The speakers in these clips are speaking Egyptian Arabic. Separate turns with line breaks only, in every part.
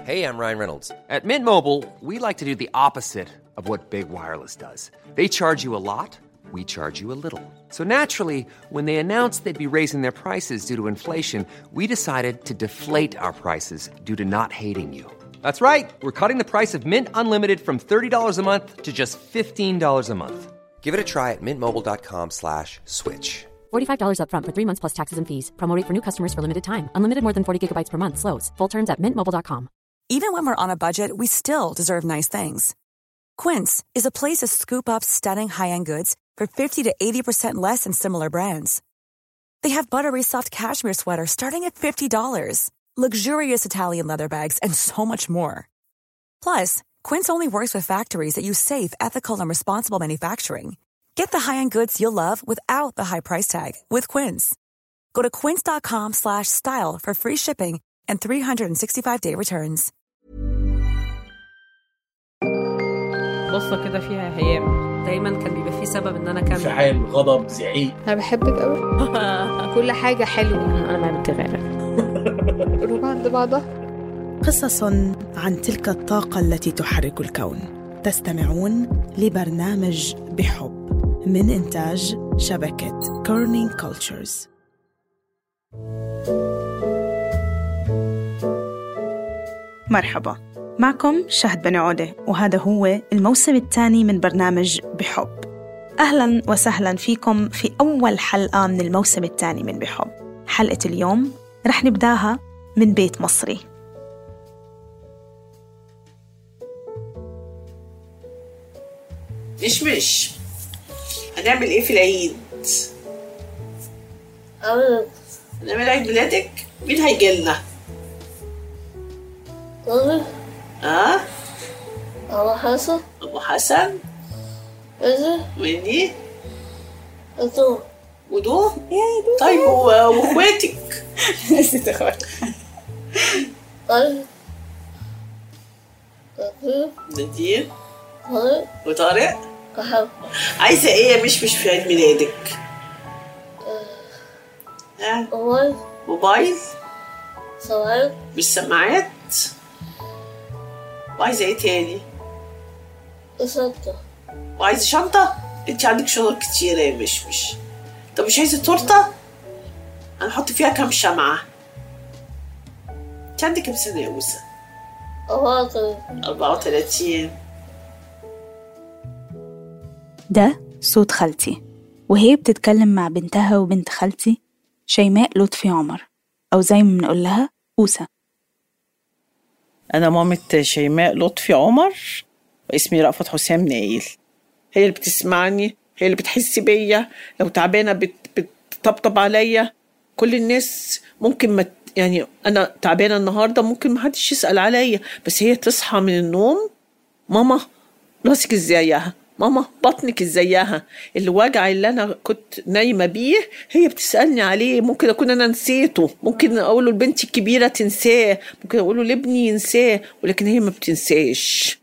Hey, I'm Ryan Reynolds. At Mint Mobile, we like to do the opposite of what Big Wireless does. They charge you a lot, we charge you a little. So naturally, when they announced they'd be raising their prices due to inflation, we decided to deflate our prices due to not hating you. That's right. We're cutting the price of Mint Unlimited from $30 a month to just $15 a month. Give it a try at mintmobile.com slash switch.
$45 upfront for three months plus taxes and fees. Promo rate for new customers for limited time. Unlimited more than 40 gigabytes per month. Slows. Full terms at mintmobile.com.
Even when we're on a budget, we still deserve nice things. Quince is a place to scoop up stunning high-end goods for 50 to 80% less than similar brands. They have buttery soft cashmere sweaters starting at $50, luxurious Italian leather bags, and so much more. Plus, Quince only works with factories that use safe, ethical, and responsible manufacturing. Get the high-end goods you'll love without the high price tag with Quince. Go to quince.com slash style for free shipping and 365-day returns.
قصة كده فيها هيام
دايما كان بيبقى في سبب ان انا كان
انفعال غضب زعيق
انا بحبك قوي كل حاجه حلوه
انا ما بتغير
قلوب عند بعضها
قصص عن تلك الطاقة التي تحرك الكون تستمعون لبرنامج بحب من إنتاج شبكة كورنينج كولتشرز مرحبا معكم شهد بن عودة وهذا هو الموسم الثاني من برنامج بحب أهلا وسهلا فيكم في أول حلقة من الموسم الثاني من بحب حلقة اليوم رح نبداها من بيت مصري
مش مش هنعمل ايه في العيد هنعمل عيد ميلادك مين هيجيلنا اه
أبو حسن
ابو حسن
إذا
وإني
أدو
ودو طيب و- واخواتك
نسيت اخواتي
طيب طيب
نادين
طيب
وطارق
كحب
عايزه ايه يا مشمش في عيد ميلادك آه.
موبايل
موبايل
سماعات
مش سماعات وعايزه ايه تاني
وشنطة
وعايزه شنطه انت عندك شنط كتيره يا مشمش طب مش عايزه تورته هنحط فيها كام شمعه انت عندك كام سنه يا موسى
أواطي
34
ده صوت خالتي وهي بتتكلم مع بنتها وبنت خالتي شيماء لطفي عمر أو زي ما بنقول لها أوسة
انا مامة شيماء لطفي عمر واسمي رأفت حسام نايل هي اللي بتسمعني هي اللي بتحس بيا لو تعبانه بت... بتطبطب عليا كل الناس ممكن ما ت- يعني انا تعبانه النهارده ممكن ما حدش يسال عليا بس هي تصحى من النوم ماما راسك ازيها ماما بطنك ازيها الوجع اللي انا كنت نايمه بيه هي بتسالني عليه ممكن اكون انا نسيته ممكن اقوله لبنتي الكبيره تنساه ممكن اقوله لابني ينساه ولكن هي ما بتنساش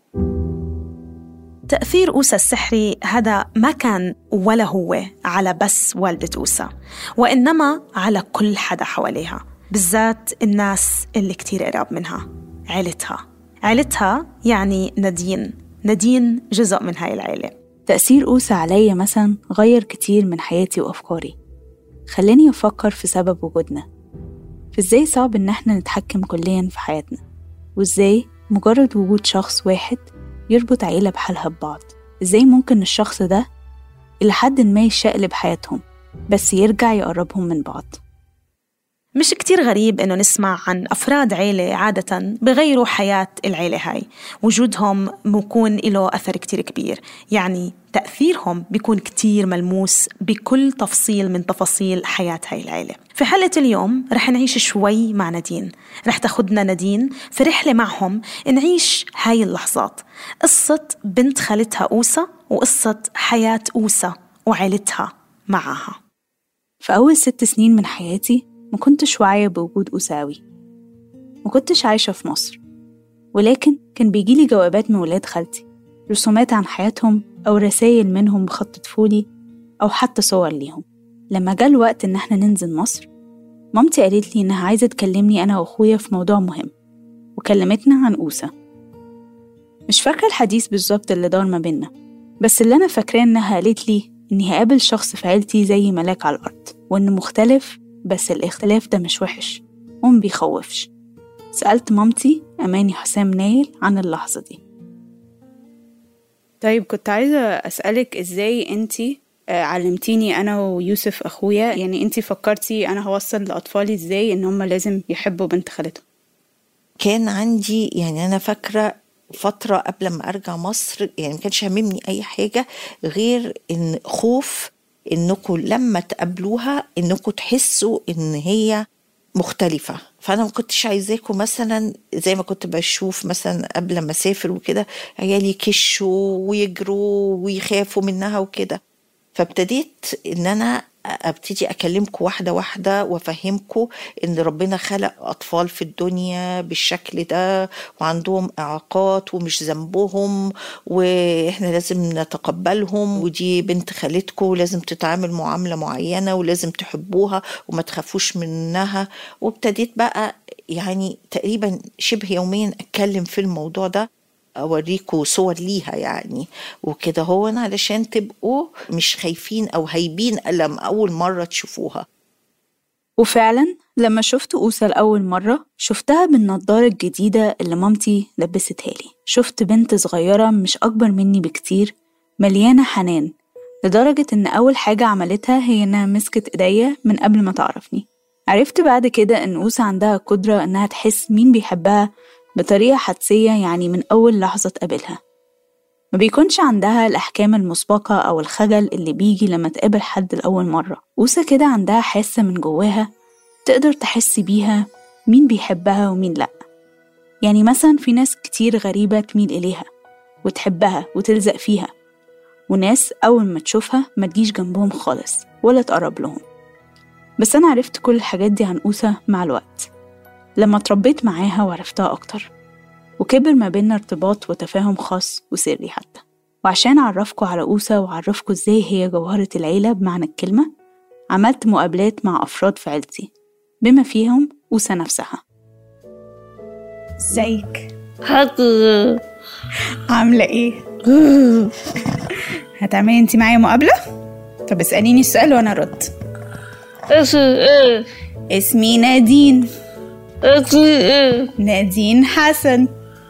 تأثير أوسا السحري هذا ما كان ولا هو على بس والدة أوسا وإنما على كل حدا حواليها بالذات الناس اللي كتير قراب منها عيلتها عيلتها يعني نادين نادين جزء من هاي العيلة
تأثير أوسة عليا مثلا غير كتير من حياتي وأفكاري خلاني أفكر في سبب وجودنا في إزاي صعب إن احنا نتحكم كليا في حياتنا وإزاي مجرد وجود شخص واحد يربط عيلة بحالها ببعض إزاي ممكن الشخص ده إلى حد ما يشقلب حياتهم بس يرجع يقربهم من بعض
مش كتير غريب إنه نسمع عن أفراد عيلة عادة بغيروا حياة العيلة هاي وجودهم بكون له أثر كتير كبير يعني تأثيرهم بيكون كتير ملموس بكل تفصيل من تفاصيل حياة هاي العيلة في حلقة اليوم رح نعيش شوي مع نادين رح تاخدنا نادين في رحلة معهم نعيش هاي اللحظات قصة بنت خالتها أوسا وقصة حياة أوسا وعيلتها معها
في أول ست سنين من حياتي ما كنتش واعية بوجود أوساوي ما كنتش عايشة في مصر ولكن كان بيجيلي جوابات من ولاد خالتي رسومات عن حياتهم أو رسايل منهم بخط طفولي أو حتى صور ليهم لما جه الوقت إن احنا ننزل مصر مامتي قالت لي إنها عايزة تكلمني أنا وأخويا في موضوع مهم وكلمتنا عن أوسة مش فاكرة الحديث بالظبط اللي دار ما بينا بس اللي أنا فاكراه إنها قالت لي إني هقابل شخص في عيلتي زي ملاك على الأرض وإنه مختلف بس الاختلاف ده مش وحش وما بيخوفش سألت مامتي أماني حسام نايل عن اللحظة دي
طيب كنت عايزة أسألك إزاي أنتي آه، علمتيني أنا ويوسف أخويا يعني أنتي فكرتي أنا هوصل لأطفالي إزاي إن هم لازم يحبوا بنت خالتهم
كان عندي يعني أنا فاكرة فترة قبل ما أرجع مصر يعني ما كانش هاممني أي حاجة غير إن خوف إنكم لما تقابلوها إنكم تحسوا إن هي مختلفة فأنا ما كنتش عايزاكم مثلا زي ما كنت بشوف مثلا قبل ما أسافر وكده عيالي يكشوا ويجروا ويخافوا منها وكده فابتديت إن أنا ابتدي اكلمكم واحده واحده وافهمكم ان ربنا خلق اطفال في الدنيا بالشكل ده وعندهم اعاقات ومش ذنبهم واحنا لازم نتقبلهم ودي بنت خالتكم ولازم تتعامل معامله معينه ولازم تحبوها وما تخافوش منها وابتديت بقى يعني تقريبا شبه يوميا اتكلم في الموضوع ده اوريكم صور ليها يعني وكده هو علشان تبقوا مش خايفين او هايبين لما اول مره تشوفوها
وفعلا لما شفت أوسة لأول مرة شفتها بالنضارة الجديدة اللي مامتي لبستها لي شفت بنت صغيرة مش أكبر مني بكتير مليانة حنان لدرجة إن أول حاجة عملتها هي إنها مسكت إيديا من قبل ما تعرفني عرفت بعد كده إن أوسة عندها قدرة إنها تحس مين بيحبها بطريقة حدسية يعني من أول لحظة تقابلها ما بيكونش عندها الأحكام المسبقة أو الخجل اللي بيجي لما تقابل حد لأول مرة أوسة كده عندها حاسة من جواها تقدر تحس بيها مين بيحبها ومين لأ يعني مثلا في ناس كتير غريبة تميل إليها وتحبها وتلزق فيها وناس أول ما تشوفها ما تجيش جنبهم خالص ولا تقرب لهم بس أنا عرفت كل الحاجات دي عن أوسة مع الوقت لما اتربيت معاها وعرفتها أكتر وكبر ما بينا ارتباط وتفاهم خاص وسري حتى وعشان أعرفكوا على أوسة وأعرفكوا إزاي هي جوهرة العيلة بمعنى الكلمة عملت مقابلات مع أفراد في عيلتي بما فيهم أوسة نفسها
ازيك
حاضر
عاملة ايه؟ هتعملي انتي معايا مقابلة؟ طب اسأليني السؤال وانا ارد
اسم ايه
اسمي نادين
اسمي ايه
نادين حسن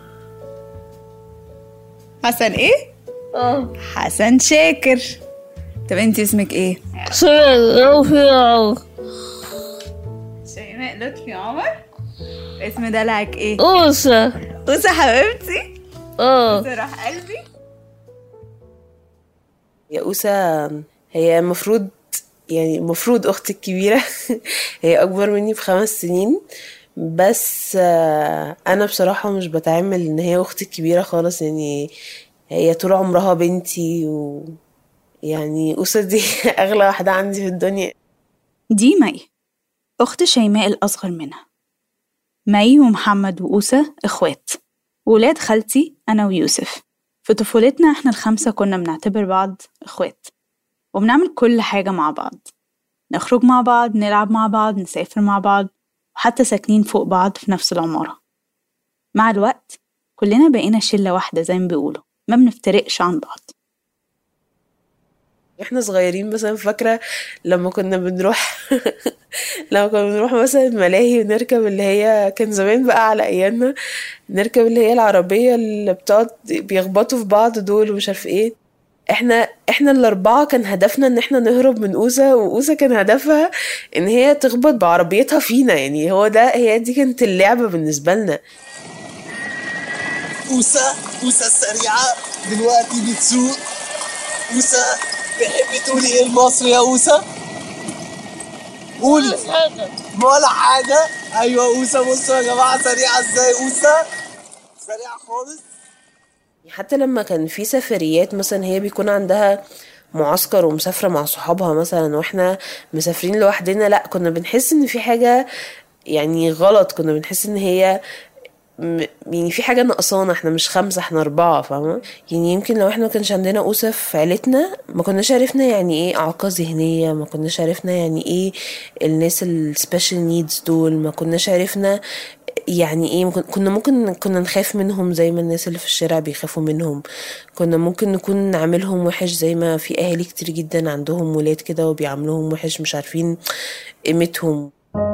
حسن ايه؟
اه
حسن شاكر طب انتي اسمك ايه؟
شمال رفيع
شيماء لطفي عمر اسم دلعك ايه؟
أوسة
أوسة حبيبتي
اه
أوسة راح قلبي
يا أوسة هي المفروض يعني المفروض أختي الكبيرة هي أكبر مني بخمس سنين بس آه، أنا بصراحة مش بتعامل إن هي أختي الكبيرة خالص يعني هي طول عمرها بنتي و يعني أوسة دي أغلى واحدة عندي في الدنيا
دي مي أخت شيماء الأصغر منها مي ومحمد وأوسة إخوات وولاد خالتي أنا ويوسف في طفولتنا إحنا الخمسة كنا بنعتبر بعض إخوات وبنعمل كل حاجة مع بعض نخرج مع بعض نلعب مع بعض نسافر مع بعض وحتى ساكنين فوق بعض في نفس العمارة مع الوقت كلنا بقينا شلة واحدة زي ما بيقولوا ما بنفترقش عن بعض
احنا صغيرين مثلا فاكرة لما كنا بنروح لما كنا بنروح مثلا ملاهي ونركب اللي هي كان زمان بقى على ايامنا نركب اللي هي العربية اللي بتقعد بيخبطوا في بعض دول ومش عارف ايه احنا احنا الاربعة كان هدفنا ان احنا نهرب من اوزة واوزة كان هدفها ان هي تخبط بعربيتها فينا يعني هو ده هي دي كانت اللعبة بالنسبة لنا
أوسة أوسة السريعة دلوقتي بتسوق أوسة تحبي تقولي إيه المصري يا أوسة؟ قولي ولا حاجة أيوة أوسة بصوا يا جماعة سريعة إزاي أوسة سريعة خالص
حتى لما كان في سفريات مثلا هي بيكون عندها معسكر ومسافرة مع صحابها مثلا واحنا مسافرين لوحدنا لا كنا بنحس ان في حاجة يعني غلط كنا بنحس ان هي م- يعني في حاجة ناقصانا احنا مش خمسة احنا أربعة فاهمة يعني يمكن لو احنا ما كانش عندنا أوسة في عيلتنا ما كناش عرفنا يعني ايه إعاقة ذهنية ما كناش عرفنا يعني ايه الناس السبيشال نيدز دول ما كناش عرفنا يعني ايه ممكن كنا ممكن كنا نخاف منهم زي ما الناس اللي في الشارع بيخافوا منهم كنا ممكن نكون نعملهم وحش زي ما في اهالي كتير جدا عندهم ولاد كده وبيعاملوهم وحش مش عارفين قيمتهم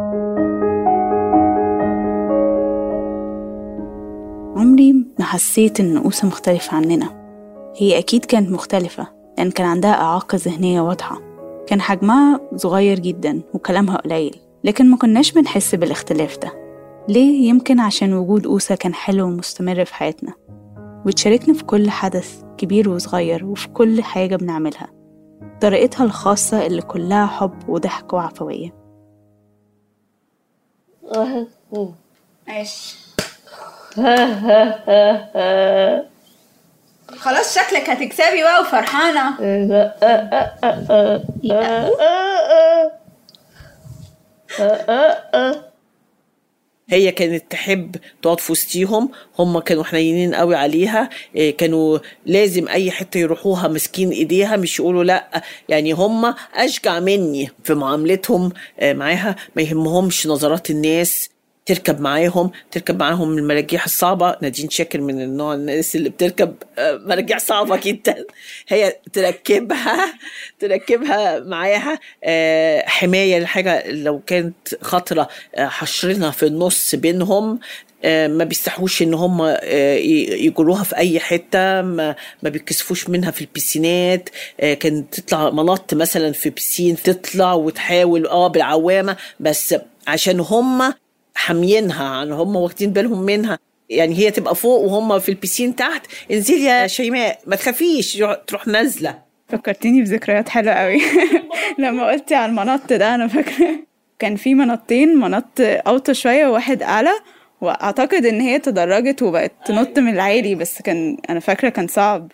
عمري ما حسيت إن أوسة مختلفة عننا هي أكيد كانت مختلفة لأن كان عندها إعاقة ذهنية واضحة كان حجمها صغير جدا وكلامها قليل لكن ما كناش بنحس بالاختلاف ده ليه؟ يمكن عشان وجود أوسة كان حلو ومستمر في حياتنا وتشاركنا في كل حدث كبير وصغير وفي كل حاجة بنعملها طريقتها الخاصة اللي كلها حب وضحك وعفوية
ماشي خلاص شكلك هتكسبي بقى وفرحانة
هي كانت تحب تقعد في وسطيهم هم كانوا حنينين قوي عليها إيه، كانوا لازم اي حته يروحوها ماسكين ايديها مش يقولوا لا يعني هم اشجع مني في معاملتهم آه، معاها ما يهمهمش نظرات الناس تركب معاهم تركب معاهم المراجيح الصعبة نادين شاكر من النوع الناس اللي بتركب آه، مراجيح صعبة جدا هي تركبها تركبها معاها آه، حماية لحاجة لو كانت خطرة آه، حشرنا في النص بينهم آه، ما بيستحوش ان هم آه، ي- يجروها في اي حته ما, ما بيكسفوش منها في البيسينات آه، كانت تطلع منط مثلا في بيسين تطلع وتحاول اه بالعوامه بس عشان هم حامينها عن هم واخدين بالهم منها يعني هي تبقى فوق وهم في البيسين تحت انزلي يا شيماء ما تخافيش تروح نازله
فكرتيني بذكريات حلوة قوي لما قلتي على المنط ده أنا فاكرة كان في منطين منط أوطى شوية وواحد أعلى وأعتقد إن هي تدرجت وبقت تنط من العالي بس كان أنا فاكرة كان صعب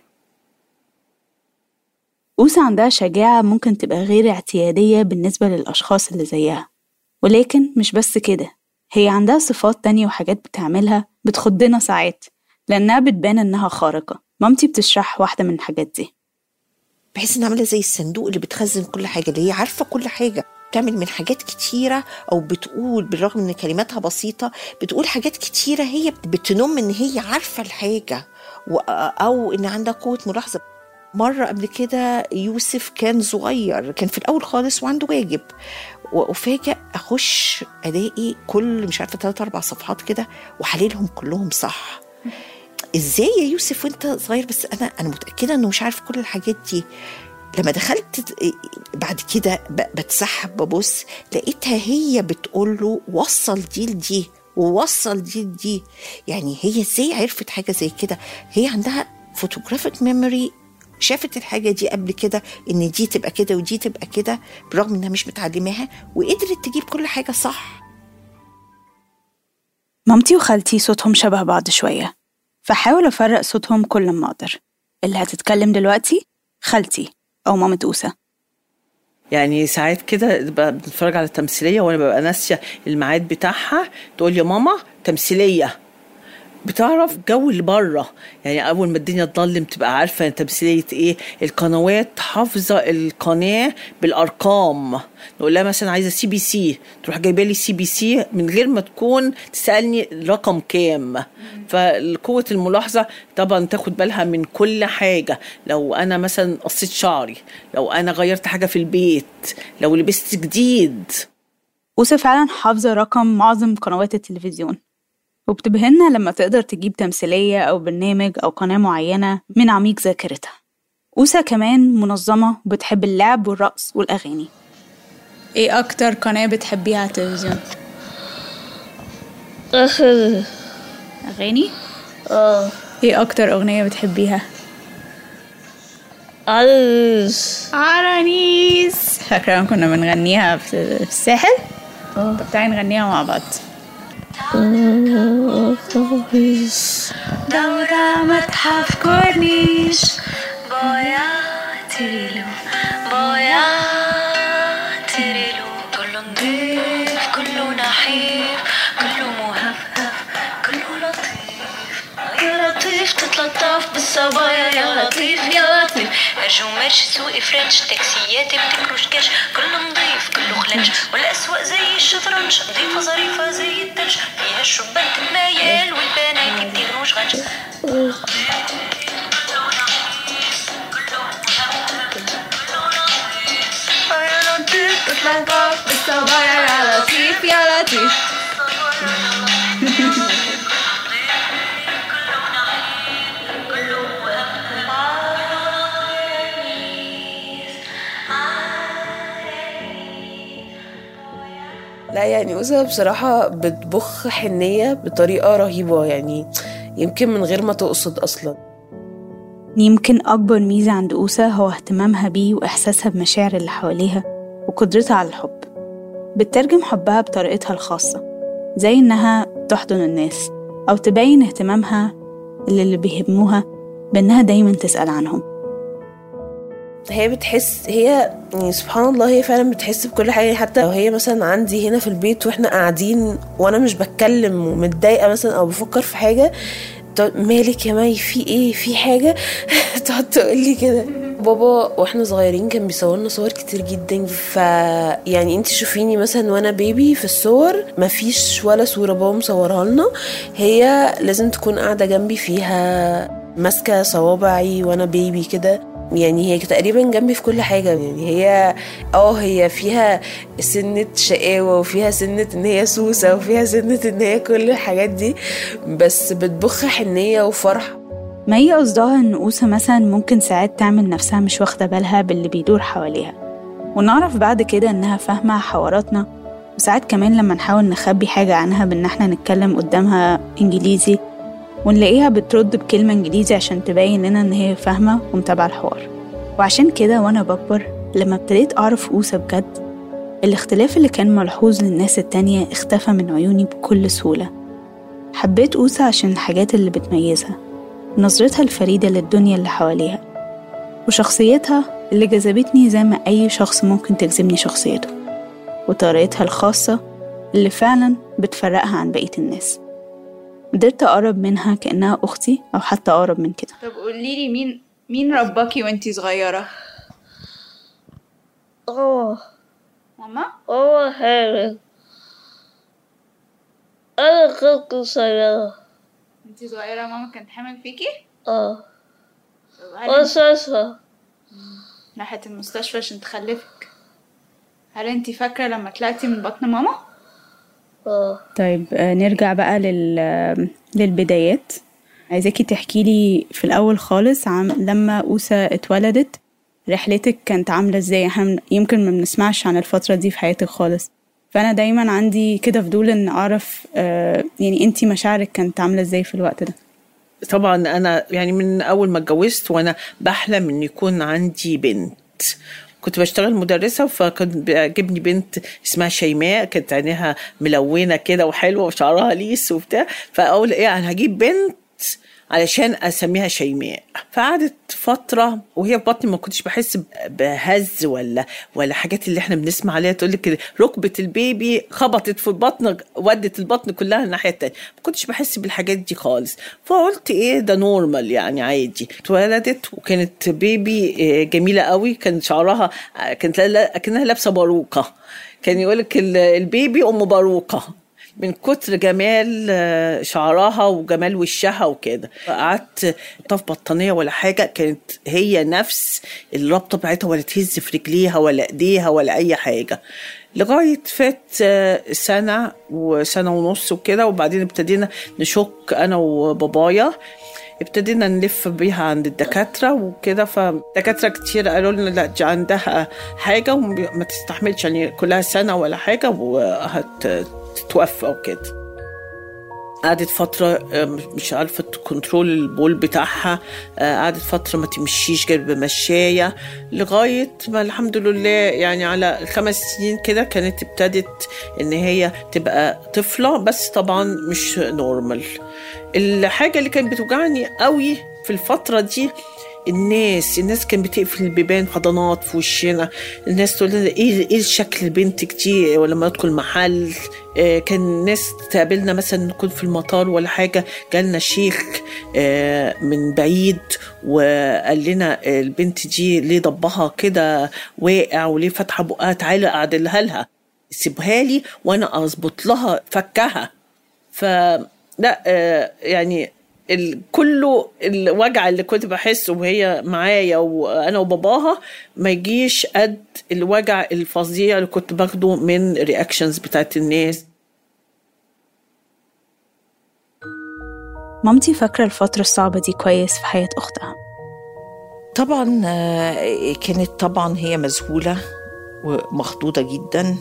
أوسة عندها شجاعة ممكن تبقى غير اعتيادية بالنسبة للأشخاص اللي زيها ولكن مش بس كده هي عندها صفات تانية وحاجات بتعملها بتخضنا ساعات لأنها بتبان إنها خارقة مامتي بتشرح واحدة من الحاجات دي
بحس انها عامله زي الصندوق اللي بتخزن كل حاجه اللي هي عارفه كل حاجه بتعمل من حاجات كتيرة أو بتقول بالرغم إن كلماتها بسيطة بتقول حاجات كتيرة هي بتنم إن هي عارفة الحاجة و- أو إن عندها قوة ملاحظة مرة قبل كده يوسف كان صغير كان في الأول خالص وعنده واجب وأفاجأ أخش ألاقي كل مش عارفة ثلاث أربع صفحات كده وحللهم كلهم صح ازاي يا يوسف وانت صغير بس انا انا متاكده انه مش عارف كل الحاجات دي لما دخلت بعد كده ب- بتسحب ببص لقيتها هي بتقول له وصل دي لدي ووصل دي لدي يعني هي ازاي عرفت حاجه زي كده هي عندها فوتوغرافيك ميموري شافت الحاجه دي قبل كده ان دي تبقى كده ودي تبقى كده برغم انها مش متعلماها وقدرت تجيب كل حاجه صح
مامتي وخالتي صوتهم شبه بعض شوية فحاول أفرق صوتهم كل ما أقدر اللي هتتكلم دلوقتي خالتي أو مامة أوسة
يعني ساعات كده ببقى بنتفرج على تمثيليه وانا ببقى ناسيه الميعاد بتاعها تقول يا ماما تمثيليه بتعرف جو اللي بره يعني اول ما الدنيا تضلم تبقى عارفه تمثيليه ايه القنوات حافظه القناه بالارقام نقول لها مثلا عايزه سي بي سي تروح جايبه لي سي بي سي من غير ما تكون تسالني الرقم كام فقوه الملاحظه طبعا تاخد بالها من كل حاجه لو انا مثلا قصيت شعري لو انا غيرت حاجه في البيت لو لبست جديد
أوسة فعلا حافظة رقم معظم قنوات التلفزيون وبتبهرنا لما تقدر تجيب تمثيلية أو برنامج أو قناة معينة من عميق ذاكرتها أوسة كمان منظمة وبتحب اللعب والرقص والأغاني
ايه اكتر قناة بتحبيها على التلفزيون؟ اغاني؟
اه
ايه اكتر اغنية بتحبيها؟
عروس
عرانيس فاكرة لما كنا بنغنيها في في الساحل؟ طب تعالي نغنيها مع بعض دورة متحف كورنيش
بويا تريلو بويا تريلو كله نضيف كله نحيف كله مهفهف كله لطيف يا لطيف تتلطف بالصبايا يا لطيف يا لطيف ارجو مرش سوق فرنش تاكسيات بتكروش كاش كله نضيف كله خلنش والاسواق زي الشطرنج نظيفة ظريفة زي التلج فيها الشبان تتمايل والبنات بتغنوش غنش
يا لطيف تتلطف بالصبايا يا لطيف يا لطيف
لا يعني أوزا بصراحة بتبخ حنية بطريقة رهيبة يعني يمكن من غير ما تقصد أصلا
يمكن أكبر ميزة عند أوسا هو اهتمامها بيه وإحساسها بمشاعر اللي حواليها وقدرتها على الحب بتترجم حبها بطريقتها الخاصة زي إنها تحضن الناس أو تبين اهتمامها اللي, اللي بيهموها بإنها دايما تسأل عنهم
هي بتحس هي يعني سبحان الله هي فعلا بتحس بكل حاجه يعني حتى لو هي مثلا عندي هنا في البيت واحنا قاعدين وانا مش بتكلم ومتضايقه مثلا او بفكر في حاجه تقعد مالك يا مي في ايه في حاجه تقعد تقول لي كده بابا واحنا صغيرين كان بيصورنا صور كتير جدا ف يعني انت شوفيني مثلا وانا بيبي في الصور مفيش ولا صوره بابا مصورها لنا هي لازم تكون قاعده جنبي فيها ماسكه صوابعي وانا بيبي كده يعني هي تقريبا جنبي في كل حاجه يعني هي اه هي فيها سنه شقاوه وفيها سنه ان هي سوسه وفيها سنه ان هي كل الحاجات دي بس بتبخ حنيه وفرح
ما هي قصدها إن أوسا مثلا ممكن ساعات تعمل نفسها مش واخدة بالها باللي بيدور حواليها ونعرف بعد كده إنها فاهمة حواراتنا وساعات كمان لما نحاول نخبي حاجة عنها بإن احنا نتكلم قدامها إنجليزي ونلاقيها بترد بكلمة إنجليزي عشان تبين لنا إن هي فاهمة ومتابعة الحوار وعشان كده وأنا بكبر لما ابتديت أعرف أوسا بجد الاختلاف اللي كان ملحوظ للناس التانية اختفى من عيوني بكل سهولة حبيت أوسا عشان الحاجات اللي بتميزها نظرتها الفريدة للدنيا اللي حواليها وشخصيتها اللي جذبتني زي ما أي شخص ممكن تجذبني شخصيته وطريقتها الخاصة اللي فعلا بتفرقها عن بقية الناس قدرت أقرب منها كأنها أختي أو حتى أقرب من كده
طب قولي لي مين مين رباكي وانتي صغيرة؟
اه
ماما؟
هو حامل أنا كنت قصيرة
انتي صغيرة ماما كانت حامل فيكي؟
اه
طب هل انت-
مستشفى
راحت المستشفى عشان تخلفك هل انتي فاكرة لما طلعتي من بطن ماما؟
اه
طيب آه، نرجع بقى لل... للبدايات عايزاكي تحكي لي في الأول خالص عن لما أوسا اتولدت رحلتك كانت عاملة ازاي احنا يمكن ما بنسمعش عن الفترة دي في حياتك خالص فأنا دايما عندي كده فضول إن أعرف آه، يعني انتي مشاعرك كانت عاملة ازاي في الوقت ده
طبعا انا يعني من اول ما اتجوزت وانا بحلم ان يكون عندي بنت كنت بشتغل مدرسة فكان بيعجبني بنت اسمها شيماء كانت عينيها ملونة كده وحلوة وشعرها ليس وبتاع فأقول إيه أنا هجيب بنت علشان اسميها شيماء فقعدت فتره وهي في بطني ما كنتش بحس بهز ولا ولا حاجات اللي احنا بنسمع عليها تقول لك ركبه البيبي خبطت في البطن ودت البطن كلها الناحيه التانيه ما كنتش بحس بالحاجات دي خالص فقلت ايه ده نورمال يعني عادي اتولدت وكانت بيبي آه، جميله قوي كان شعرها آه، كانت لا- لا- كانها لابسه باروكه كان يقول لك البيبي ام باروكه من كتر جمال آه، شعرها وجمال وشها وكده قعدت طف بطانيه ولا حاجه كانت هي نفس الرابطه بتاعتها ولا تهز في رجليها ولا ايديها ولا اي حاجه لغايه فات آه، سنه وسنه ونص وكده وبعدين ابتدينا نشك انا وبابايا ابتدينا نلف بيها عند الدكاترة وكده فدكاترة كتير قالوا لنا لا دي عندها حاجة وما تستحملش يعني كلها سنة ولا حاجة وهتتوفى وكده قعدت فترة آه، مش عارفة كنترول البول بتاعها آه، قعدت فترة ما تمشيش غير بمشاية لغاية ما الحمد لله يعني على خمس سنين كده كانت ابتدت ان هي تبقى طفلة بس طبعا مش نورمال الحاجة اللي كانت بتوجعني قوي في الفترة دي الناس الناس كانت بتقفل البيبان حضانات في وشنا الناس تقول لنا ايه ايه شكل بنتك دي ولما ندخل محل آه، كان الناس تقابلنا مثلا نكون في المطار ولا حاجه جالنا شيخ آه، من بعيد وقال لنا البنت دي ليه ضبها كده واقع وليه فاتحه بقها تعالى اعدلها لها سيبها لي وانا اظبط لها فكها فلا آه، يعني ال- كله الوجع اللي كنت بحسه وهي معايا وانا وباباها ما يجيش قد الوجع الفظيع اللي كنت باخده من رياكشنز بتاعت الناس
مامتي فاكرة الفترة الصعبة دي كويس في حياة أختها
طبعا آه، كانت طبعا هي مذهولة ومخضوضة جدا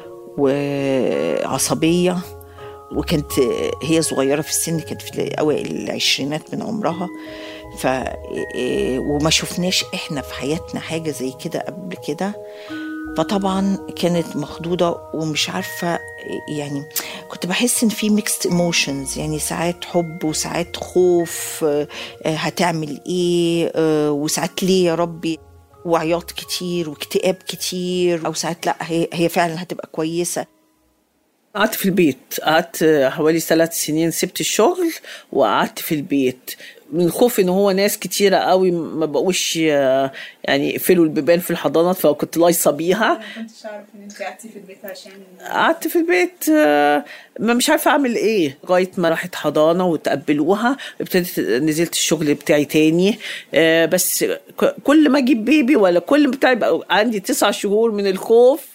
وعصبية وكانت هي صغيرة في السن كانت في أوائل العشرينات من عمرها ف وما شفناش احنا في حياتنا حاجة زي كده قبل كده فطبعا كانت مخضوضة ومش عارفة يعني كنت بحس ان في ميكست ايموشنز يعني ساعات حب وساعات خوف آه، هتعمل ايه آه، وساعات ليه يا ربي وعياط كتير واكتئاب كتير او ساعات لا هي هي فعلا هتبقى كويسه
قعدت في البيت قعدت حوالي ثلاث سنين سبت الشغل وقعدت في البيت من خوف ان هو ناس كتيرة قوي ما بقوش آه، يعني يقفلوا البيبان في الحضانات فكنت لايصة بيها
ما كنتش اعرف ان انت قعدتي في البيت عشان
قعدت في البيت آه، ما مش عارفه اعمل ايه لغايه ما راحت حضانه وتقبلوها ابتديت نزلت الشغل بتاعي تاني آه، بس ك- كل ما اجيب بيبي ولا كل ما بتاعي يبقى عندي تسع شهور من الخوف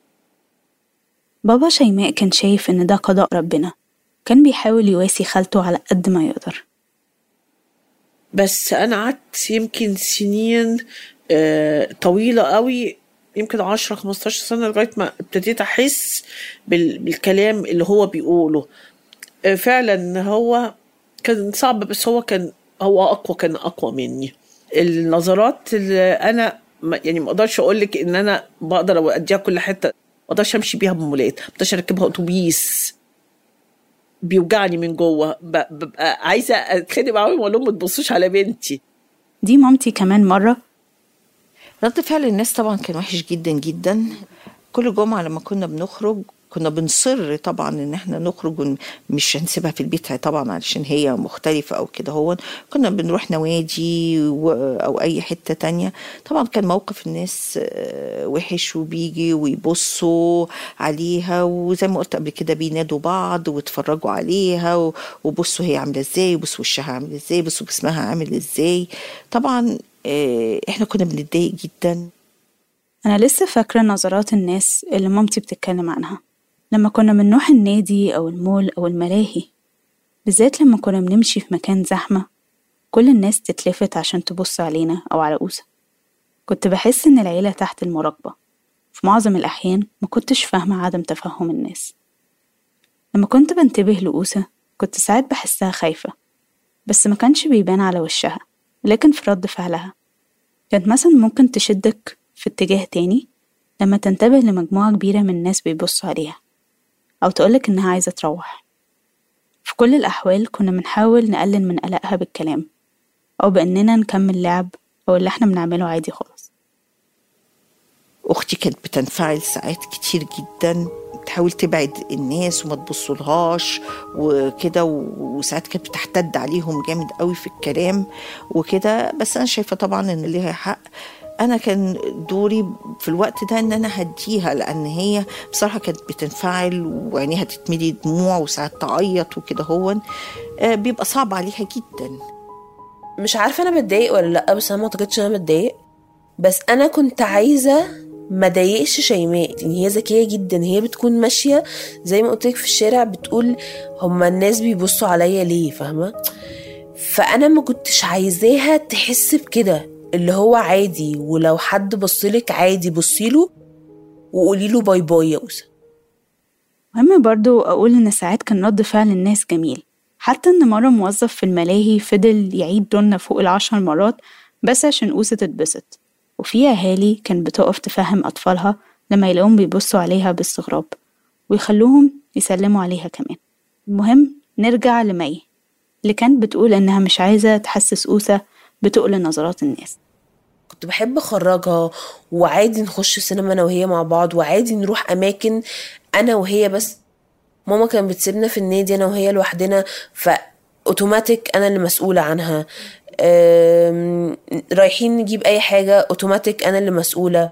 بابا شيماء كان شايف إن ده قضاء ربنا كان بيحاول يواسي خالته على قد ما يقدر
بس انا قعدت يمكن سنين آه، طويله قوي يمكن 10 15 سنه لغايه ما ابتديت احس بال- بالكلام اللي هو بيقوله آه، فعلا هو كان صعب بس هو كان هو اقوى كان اقوى مني النظرات اللي انا ما- يعني ما اقدرش اقول لك ان انا بقدر اوديها كل حته ما اقدرش امشي بيها بمولات ما اقدرش اركبها اتوبيس بيوجعني من جوه ب- ببقى عايزه اتخانق معاهم واقول لهم ما تبصوش على بنتي
دي مامتي كمان مرة
رد فعل الناس طبعا كان وحش جدا جدا كل جمعة لما كنا بنخرج كنا بنصر طبعا ان احنا نخرج ون- مش هنسيبها في البيت طبعا علشان هي مختلفة او كده هو كنا بنروح نوادي و- او اي حتة تانية طبعا كان موقف الناس آه، وحش وبيجي ويبصوا عليها وزي ما قلت قبل كده بينادوا بعض ويتفرجوا عليها و- وبصوا هي عاملة ازاي وبصوا وشها عامل ازاي بصوا جسمها عامل ازاي طبعا آه، احنا كنا بنتضايق جدا
أنا لسه فاكرة نظرات الناس اللي مامتي بتتكلم عنها لما كنا بنروح النادي أو المول أو الملاهي بالذات لما كنا بنمشي في مكان زحمة كل الناس تتلفت عشان تبص علينا أو على أوسة كنت بحس إن العيلة تحت المراقبة في معظم الأحيان ما كنتش فاهمة عدم تفهم الناس لما كنت بنتبه لأوسة كنت ساعات بحسها خايفة بس ما كانش بيبان على وشها لكن في رد فعلها كانت مثلا ممكن تشدك في اتجاه تاني لما تنتبه لمجموعة كبيرة من الناس بيبصوا عليها أو تقولك إنها عايزة تروح في كل الأحوال كنا بنحاول نقلل من قلقها بالكلام أو بإننا نكمل لعب أو اللي احنا بنعمله عادي خالص
اختي كانت بتنفعل ساعات كتير جدا تحاول تبعد الناس وما تبصلهاش وكده و- وساعات كانت بتحتد عليهم جامد قوي في الكلام وكده بس انا شايفه طبعا ان ليها حق انا كان دوري في الوقت ده ان انا هديها لان هي بصراحه كانت بتنفعل وعينيها تتملي دموع وساعات تعيط وكده هو آه، بيبقى صعب عليها جدا
مش عارفه انا بتضايق ولا لا بس انا ما اعتقدش ان انا بتضايق بس انا كنت عايزه ما ضايقش شيماء يعني هي ذكيه جدا هي بتكون ماشيه زي ما قلت لك في الشارع بتقول هما الناس بيبصوا عليا ليه فاهمه فانا ما كنتش عايزاها تحس بكده اللي هو عادي ولو حد بصلك عادي بصيله وقولي له باي باي يا أوسة
مهم برضو أقول إن ساعات كان رد فعل الناس جميل حتى إن مرة موظف في الملاهي فضل يعيد دولنا فوق العشر مرات بس عشان أوسة تتبسط وفي أهالي كانت بتقف تفهم أطفالها لما يلاقوهم بيبصوا عليها باستغراب ويخلوهم يسلموا عليها كمان المهم نرجع لمي اللي كانت بتقول إنها مش عايزة تحسس أوسة بتقل نظرات الناس
كنت بحب اخرجها وعادي نخش سينما انا وهي مع بعض وعادي نروح اماكن انا وهي بس ماما كانت بتسيبنا في النادي انا وهي لوحدنا فاوتوماتيك انا اللي مسؤوله عنها أم، رايحين نجيب اي حاجه اوتوماتيك انا اللي مسؤوله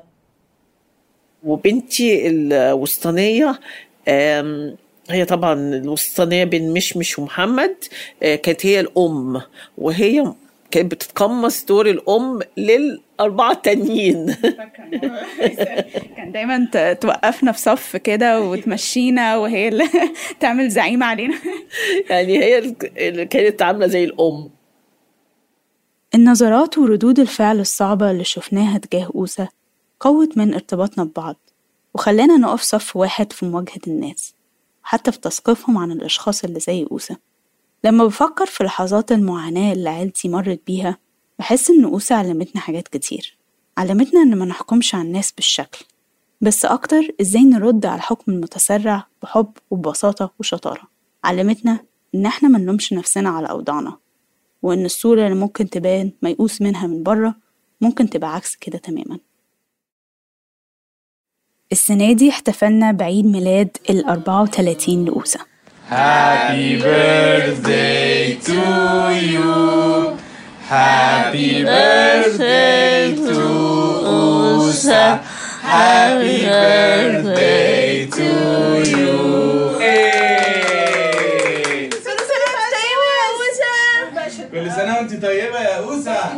وبنتي الوسطانية آم، هي طبعا الوسطانية بين مشمش ومحمد آه، كانت هي الأم وهي كانت بتتقمص دور الأم للأربعة التانيين
كان دايما ت- توقفنا في صف كده وتمشينا وهي اللي تعمل زعيمة علينا
يعني هي اللي كانت عاملة زي الأم
النظرات وردود الفعل الصعبة اللي شفناها تجاه أوسة قوت من ارتباطنا ببعض وخلانا نقف صف واحد في مواجهة الناس وحتى في تثقيفهم عن الأشخاص اللي زي أوسة لما بفكر في لحظات المعاناة اللي عيلتي مرت بيها بحس إن أوسة علمتنا حاجات كتير علمتنا إن ما نحكمش على الناس بالشكل بس أكتر إزاي نرد على الحكم المتسرع بحب وببساطة وشطارة علمتنا إن إحنا ما نلومش نفسنا على أوضاعنا وإن الصورة اللي ممكن تبان ميؤوس منها من بره ممكن تبقى عكس كده تماما السنة دي احتفلنا بعيد ميلاد ال 34 لأوسة
Happy birthday to you. Happy birthday to Usa. Happy birthday to you. كل سنة وانت طيبة يا أوسة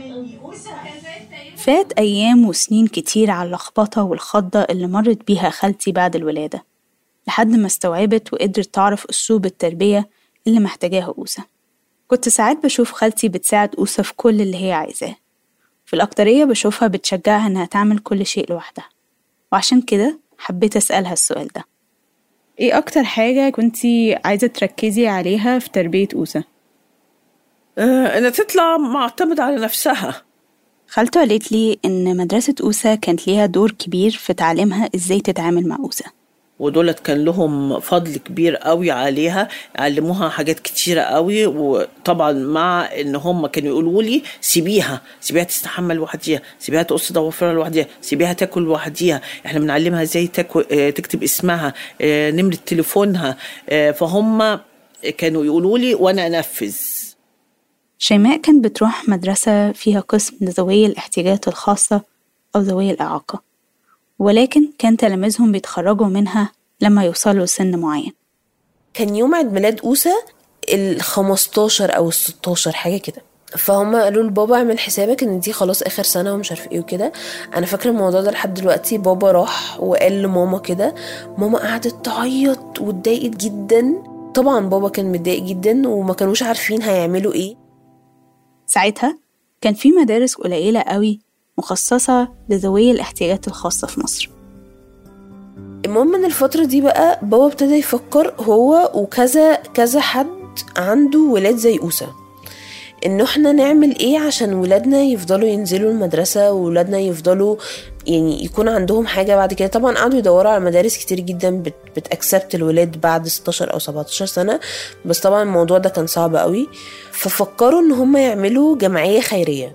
فات أيام وسنين كتير على اللخبطة والخضة اللي مرت بيها خالتي بعد الولادة لحد ما استوعبت وقدرت تعرف أسلوب التربية اللي محتاجاها أوسة كنت ساعات بشوف خالتي بتساعد أوسة في كل اللي هي عايزاه في الأكترية بشوفها بتشجعها إنها تعمل كل شيء لوحدها وعشان كده حبيت أسألها السؤال ده
ايه اكتر حاجة كنتي عايزة تركزي عليها في تربية أوسة؟
آه، إنها تطلع معتمدة على نفسها
خالته قالت لي إن مدرسة أوسة كانت ليها دور كبير في تعليمها إزاي تتعامل مع أوسة
ودولت كان لهم فضل كبير قوي عليها علموها حاجات كتيرة قوي وطبعا مع ان هم كانوا يقولوا لي سيبيها سيبيها تستحمى لوحديها سيبيها تقص ضوافرها لوحديها سيبيها تاكل لوحديها احنا بنعلمها ازاي تاكل آه، تكتب اسمها آه، نمرة تليفونها آه، فهم كانوا يقولوا لي وانا انفذ
شيماء كانت بتروح مدرسة فيها قسم لذوي الاحتياجات الخاصة أو ذوي الإعاقة ولكن كان تلاميذهم بيتخرجوا منها لما يوصلوا لسن معين
كان يوم عيد ميلاد أوسة ال 15 أو ال 16 حاجة كده فهم قالوا لبابا اعمل حسابك ان دي خلاص اخر سنه ومش عارف ايه وكده انا فاكره الموضوع ده لحد دلوقتي بابا راح وقال لماما كده ماما قعدت تعيط واتضايقت جدا طبعا بابا كان متضايق جدا وما كانوش عارفين هيعملوا ايه
ساعتها كان في مدارس قليلة قوي مخصصة لذوي الاحتياجات الخاصة في مصر
المهم ان الفترة دي بقى بابا ابتدى يفكر هو وكذا كذا حد عنده ولاد زي أوسة انه احنا نعمل ايه عشان ولادنا يفضلوا ينزلوا المدرسة وولادنا يفضلوا يعني يكون عندهم حاجة بعد كده طبعا قعدوا يدوروا على مدارس كتير جدا بت بتأكسبت الولاد بعد 16 او 17 سنة بس طبعا الموضوع ده كان صعب قوي ففكروا ان هم يعملوا جمعية خيرية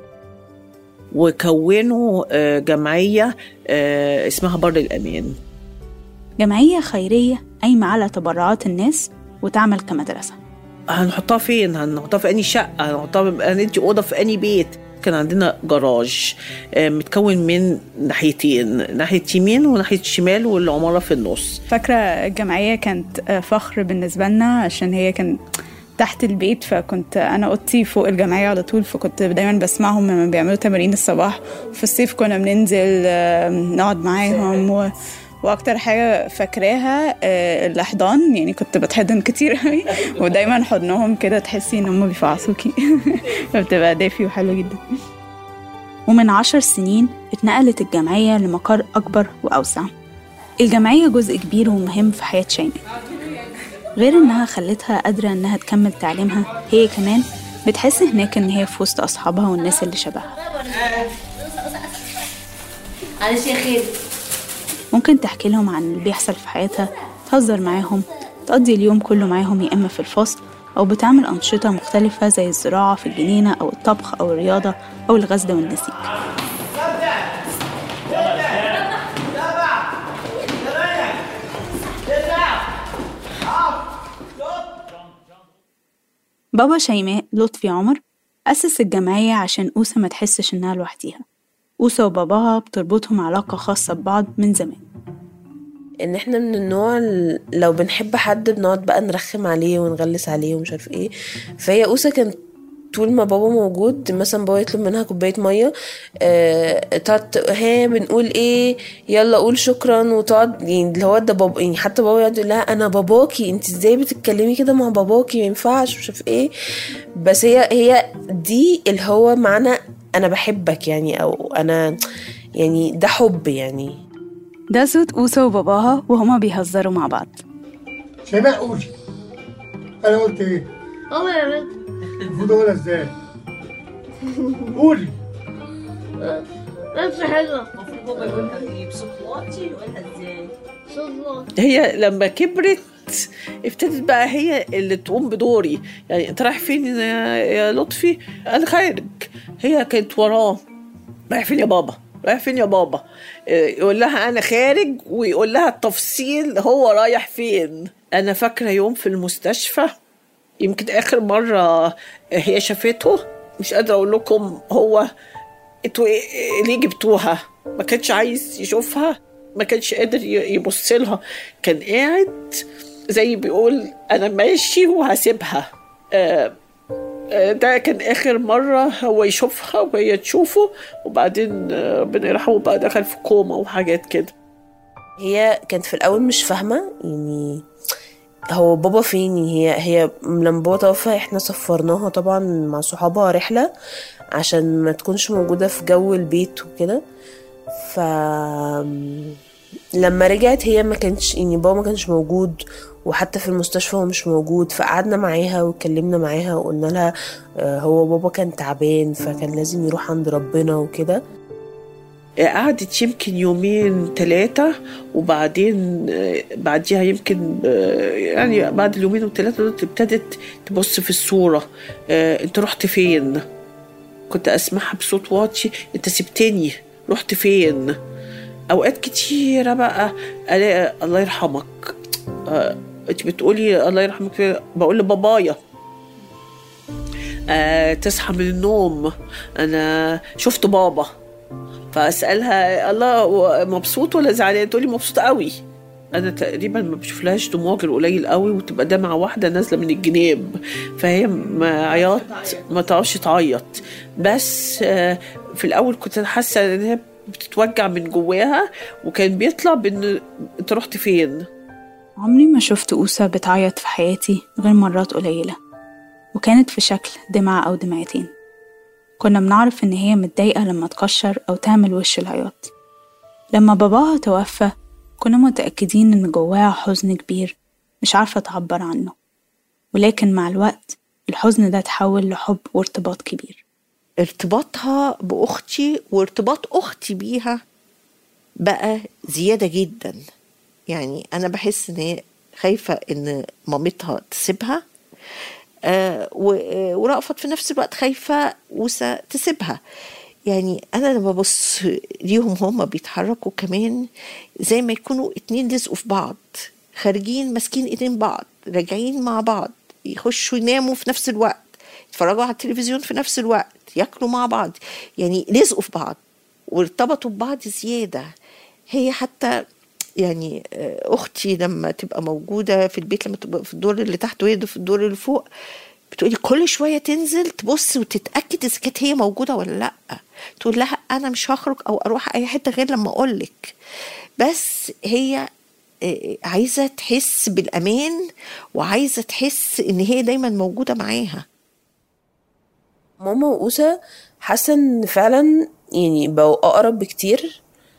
وكونوا آه، جمعية آه، اسمها بر الأمان
جمعية خيرية قايمة على تبرعات الناس وتعمل كمدرسة
هنحطها فين هنحطها في اني شقه هنحطها هندي اوضه في اني بيت كان عندنا جراج آه، متكون من ناحيتين ناحيه يمين وناحيه شمال والعماره في النص
فاكرة الجمعية كانت آه، فخر بالنسبة لنا عشان هي كان تحت البيت فكنت أنا أوضتي فوق الجمعية على طول فكنت دايما بسمعهم لما بيعملوا تمارين الصباح في الصيف كنا بننزل آه، نقعد معاهم و... واكتر حاجه فاكراها آه، الاحضان يعني كنت بتحضن كتير قوي ودايما حضنهم كده تحسي ان هم بيفعصوكي فبتبقى دافي وحلو جدا
ومن عشر سنين اتنقلت الجمعية لمقر أكبر وأوسع الجمعية جزء كبير ومهم في حياة شيماء غير إنها خلتها قادرة إنها تكمل تعليمها هي كمان بتحس هناك إن هي في وسط أصحابها والناس اللي شبهها
معلش يا خالد
ممكن تحكي لهم عن اللي بيحصل في حياتها تهزر معاهم تقضي اليوم كله معاهم يا إما في الفصل أو بتعمل أنشطة مختلفة زي الزراعة في الجنينة أو الطبخ أو الرياضة أو الغزل والنسيج بابا شيماء لطفي عمر أسس الجمعية عشان أوسة ما تحسش إنها لوحديها أوسة وباباها بتربطهم علاقة خاصة ببعض من زمان
ان احنا من النوع ال- لو بنحب حد بنقعد بقى نرخم عليه ونغلس عليه ومش عارف ايه فهي اوسه كانت طول ما بابا موجود مثلا بابا يطلب منها كوبايه ميه آه، تقعد ت- ها بنقول ايه يلا قول شكرا وتقعد يعني اللي هو ده بابا يعني حتى بابا يقعد يقول لها انا باباكي انت ازاي بتتكلمي كده مع باباكي ما ينفعش مش عارف ايه بس هي هي دي اللي هو معنى انا بحبك يعني او انا يعني ده حب يعني
ده صوت أوسة وباباها وهما بيهزروا مع بعض
شيماء قولي انا قلت ايه
هو يا بنت
المفروض اقولها ازاي قولي
نفس حلوة
المفروض بابا يقولها ايه بصوت واطي يقولها ازاي
صوت واطي
هي لما كبرت ابتدت بقى هي اللي تقوم بدوري يعني انت رايح فين يا يا لطفي انا خارج هي كانت وراه رايح فين يا بابا رايح فين يا بابا إيه، يقول لها انا خارج ويقول لها التفصيل هو رايح فين انا فاكره يوم في المستشفى يمكن اخر مره هي شافته مش قادره اقول لكم هو انتوا إيه- ليه جبتوها ما كانش عايز يشوفها ما كانش قادر ي- يبص لها كان قاعد زي بيقول انا ماشي وهسيبها آه، آه، ده كان اخر مره هو يشوفها وهي تشوفه وبعدين آه، ربنا يرحمه بقى دخل في كوما وحاجات كده
هي كانت في الاول مش فاهمه يعني هو بابا فين هي هي لما بابا توفى احنا سفرناها طبعا مع صحابها رحله عشان ما تكونش موجوده في جو البيت وكده ف لما رجعت هي ما كانش يعني بابا ما كانش موجود وحتى في المستشفى هو مش موجود فقعدنا معاها واتكلمنا معاها وقلنا لها آه، هو بابا كان تعبان فكان لازم يروح عند ربنا وكده
قعدت يمكن يومين ثلاثة وبعدين آه، بعديها يمكن آه، يعني بعد اليومين والثلاثة دول ابتدت تبص في الصورة آه، انت رحت فين كنت اسمعها بصوت واطي انت سبتني رحت فين اوقات كتيرة بقى الاقي الله يرحمك آه، انت بتقولي الله يرحمك بقول لبابايا آه، تصحى من النوم انا شفت بابا فاسالها الله و- مبسوط ولا زعلان تقولي مبسوط قوي انا تقريبا ما بشوفلهاش دموع غير قليل قوي وتبقى دمعه واحده نازله من الجناب فهي ما عياط ما تعرفش تعيط بس آه، في الاول كنت حاسه ان هي بتتوجع من جواها وكان بيطلع بان انت رحت فين
عمري ما شفت أوسة بتعيط في حياتي غير مرات قليلة وكانت في شكل دمعة أو دمعتين كنا بنعرف إن هي متضايقة لما تكشر أو تعمل وش العياط لما باباها توفى كنا متأكدين إن جواها حزن كبير مش عارفة تعبر عنه ولكن مع الوقت الحزن ده تحول لحب وارتباط كبير
ارتباطها بأختي وارتباط أختي بيها بقى زيادة جدا يعني أنا بحس إن هي خايفة إن مامتها تسيبها آه و- آه، ورأفت في نفس الوقت خايفة وسا تسيبها يعني أنا لما ببص ليهم هما بيتحركوا كمان زي ما يكونوا اتنين لزقوا في بعض خارجين ماسكين ايدين بعض راجعين مع بعض يخشوا يناموا في نفس الوقت يتفرجوا على التلفزيون في نفس الوقت ياكلوا مع بعض يعني لزقوا في بعض وارتبطوا ببعض زيادة هي حتى يعني آه، اختي لما تبقى موجوده في البيت لما تبقى في الدور اللي تحت وهي في الدور اللي فوق بتقولي كل شويه تنزل تبص وتتاكد اذا كانت هي موجوده ولا لا تقول لها انا مش هخرج او اروح اي حته غير لما اقول لك بس هي آه، عايزه تحس بالامان وعايزه تحس ان هي دايما موجوده معاها
ماما وأوسة حاسة ان فعلا يعني بقوا أقرب بكتير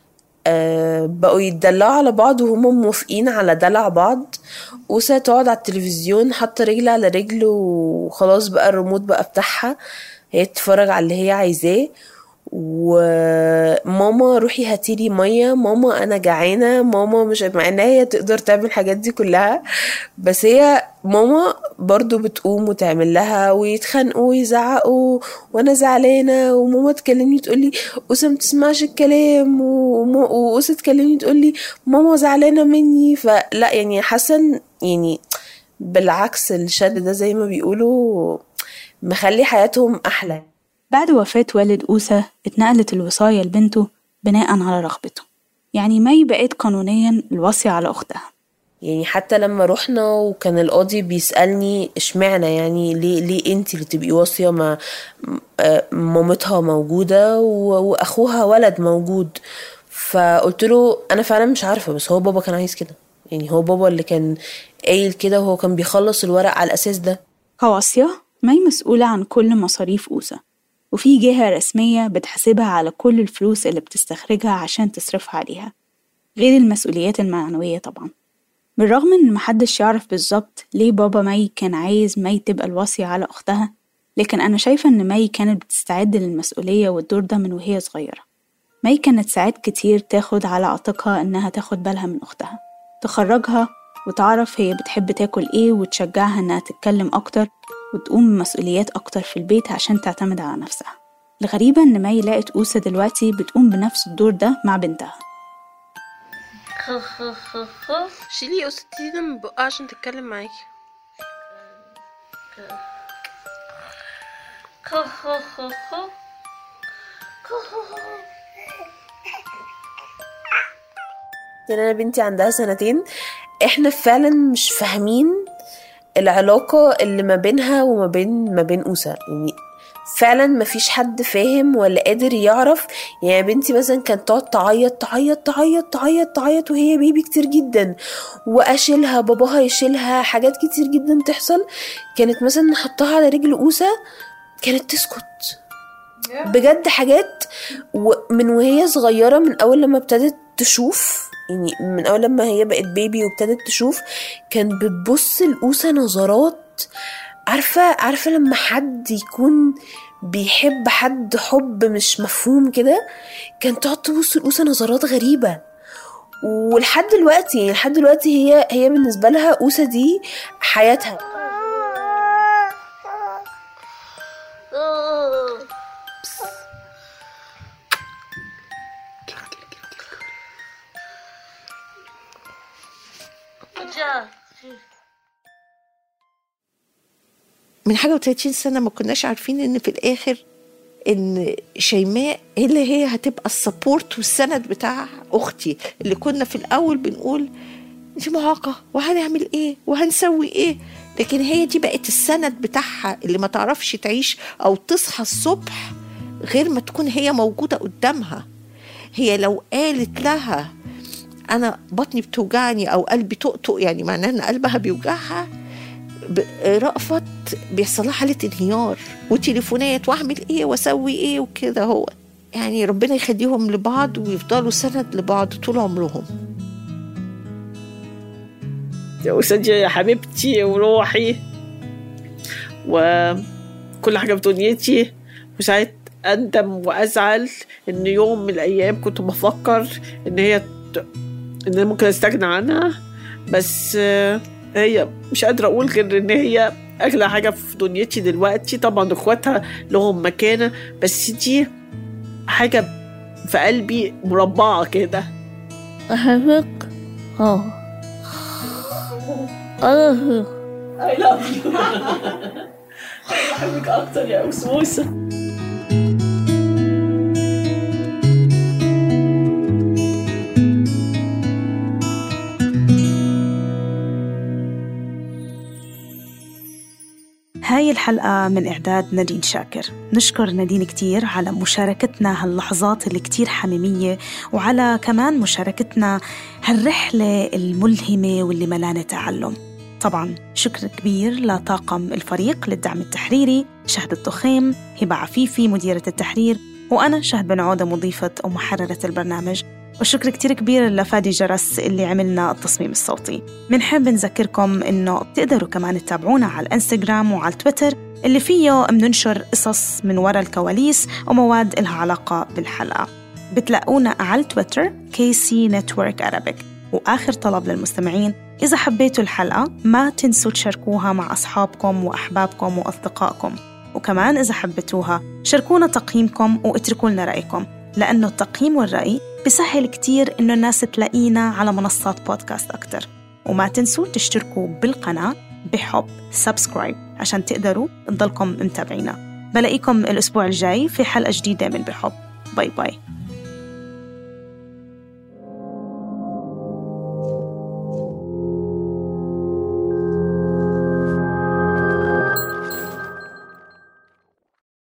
آه بقوا يتدلعوا على بعض وهما موافقين على دلع بعض أوسة تقعد على التلفزيون حاطة رجل على رجل وخلاص بقى الريموت بقى بتاعها هي تتفرج على اللي هي عايزاه وماما روحي هاتيلي ميه ماما انا جعانه ماما مش مع انها هي تقدر تعمل الحاجات دي كلها بس هي ماما برضو بتقوم وتعمل لها ويتخانقوا ويزعقوا وانا زعلانه وماما تكلمني تقولي اوسه ما تسمعش الكلام وم- واوسه تكلمني تقولي ماما زعلانه مني فلا يعني حاسه إن- يعني بالعكس الشد ده زي ما بيقولوا مخلي حياتهم احلى
بعد وفاة والد أوسة اتنقلت الوصاية لبنته بناء على رغبته يعني مي بقت قانونيا الوصية على أختها
يعني حتى لما رحنا وكان القاضي بيسألني اشمعنى يعني ليه ليه انت اللي تبقي واصية ما م- آه، مامتها موجودة و- واخوها ولد موجود فقلت له انا فعلا مش عارفة بس هو بابا كان عايز كده يعني هو بابا اللي كان قايل كده وهو كان بيخلص الورق على الاساس ده
كواصية مي مسؤولة عن كل مصاريف أوسة وفي جهة رسمية بتحاسبها على كل الفلوس اللي بتستخرجها عشان تصرفها عليها غير المسؤوليات المعنوية طبعا بالرغم إن محدش يعرف بالظبط ليه بابا مي كان عايز مي تبقى الوصية على أختها لكن أنا شايفة إن مي كانت بتستعد للمسؤولية والدور ده من وهي صغيرة مي كانت ساعات كتير تاخد على عاتقها إنها تاخد بالها من أختها تخرجها وتعرف هي بتحب تاكل إيه وتشجعها إنها تتكلم أكتر وتقوم بمسؤوليات أكتر في البيت عشان تعتمد على نفسها الغريبة إن مي لقت أوسة دلوقتي بتقوم بنفس الدور ده مع بنتها
خ خ خ خ شيلي يا أستاذ ده من بقها عشان تتكلم معاكي خ خ خ خ
يعني انا بنتي عندها سنتين احنا فعلا مش فاهمين العلاقة اللي ما بينها وما بين ما بين أوسة يعني فعلا مفيش حد فاهم ولا قادر يعرف يعني بنتي مثلا كانت تقعد تعيط تعيط تعيط تعيط تعيط وهي بيبي كتير جدا واشيلها باباها يشيلها حاجات كتير جدا تحصل كانت مثلا نحطها على رجل أوسة كانت تسكت بجد حاجات ومن وهي صغيرة من أول لما ابتدت تشوف يعني من أول لما هي بقت بيبي وابتدت تشوف كان بتبص لأوسة نظرات عارفة عارفة لما حد يكون بيحب حد حب مش مفهوم كده كان تقعد تبص لأوسة نظرات غريبة ولحد دلوقتي يعني لحد دلوقتي هي هي بالنسبة لها أوسة دي حياتها
من حاجة و30 سنة ما كناش عارفين إن في الآخر إن شيماء هي اللي هي هتبقى السبورت والسند بتاع أختي اللي كنا في الأول بنقول دي معاقة وهنعمل إيه وهنسوي إيه لكن هي دي بقت السند بتاعها اللي ما تعرفش تعيش أو تصحى الصبح غير ما تكون هي موجودة قدامها هي لو قالت لها أنا بطني بتوجعني أو قلبي تقطق يعني معناه إن قلبها بيوجعها ب- رأفت بيحصل لها حالة انهيار وتليفونات واعمل ايه واسوي ايه وكده هو يعني ربنا يخليهم لبعض ويفضلوا سند لبعض طول عمرهم
يا أساتذة يا حبيبتي وروحي وكل حاجة في دنيتي وساعات أندم وأزعل إن يوم من الأيام كنت بفكر إن هي ت- إن أنا ممكن أستغنى عنها بس آه، هي مش قادرة أقول غير إن هي أغلى حاجة في دنيتي دلوقتي طبعا إخواتها لهم مكانة بس دي حاجة في قلبي مربعة كده
أحبك اه أنا
I love you بحبك أكتر يا أسوسة
هاي الحلقة من إعداد نادين شاكر نشكر نادين كتير على مشاركتنا هاللحظات اللي كتير حميمية وعلى كمان مشاركتنا هالرحلة الملهمة واللي ملانة تعلم طبعا شكر كبير لطاقم الفريق للدعم التحريري شهد التخيم هبة عفيفي مديرة التحرير وأنا شهد بن عودة مضيفة ومحررة البرنامج وشكر كتير كبير لفادي جرس اللي عملنا التصميم الصوتي منحب نذكركم إنه بتقدروا كمان تتابعونا على الانستغرام وعلى تويتر اللي فيه مننشر قصص من وراء الكواليس ومواد إلها علاقة بالحلقة بتلاقونا على تويتر كيسي نتورك Arabic وآخر طلب للمستمعين إذا حبيتوا الحلقة ما تنسوا تشاركوها مع أصحابكم وأحبابكم وأصدقائكم وكمان إذا حبيتوها شاركونا تقييمكم واتركوا لنا رأيكم لأنه التقييم والرأي بسهل كتير إنه الناس تلاقينا على منصات بودكاست أكتر وما تنسوا تشتركوا بالقناة بحب سبسكرايب عشان تقدروا تضلكم متابعينا بلاقيكم الأسبوع الجاي في حلقة جديدة من بحب باي باي